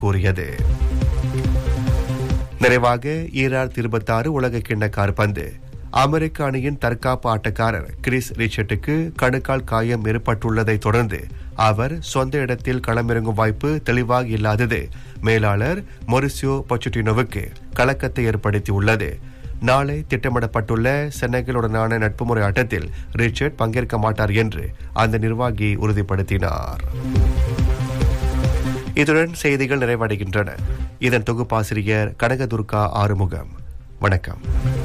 கூறியது நிறைவாக ஈரார் இருபத்தாறு உலக கிண்ண காற்பந்து அமெரிக்க அணியின் தற்காப்பு ஆட்டக்காரர் கிறிஸ் ரிச்சர்ட்டுக்கு கணுக்கால் காயம் ஏற்பட்டுள்ளதை தொடர்ந்து அவர் சொந்த இடத்தில் களமிறங்கும் வாய்ப்பு தெளிவாக இல்லாதது மேலாளர் மொரிசியோ பொச்சுட்டினோவுக்கு கலக்கத்தை ஏற்படுத்தியுள்ளது நாளை திட்டமிடப்பட்டுள்ள சென்னகலுடனான நட்பு முறை ஆட்டத்தில் ரிச்சர்ட் பங்கேற்க மாட்டார் என்று அந்த நிர்வாகி உறுதிப்படுத்தினார் இதுடன் செய்திகள் நிறைவடைகின்றன இதன் தொகுப்பாசிரியர் கனகதுர்கா ஆறுமுகம் வணக்கம்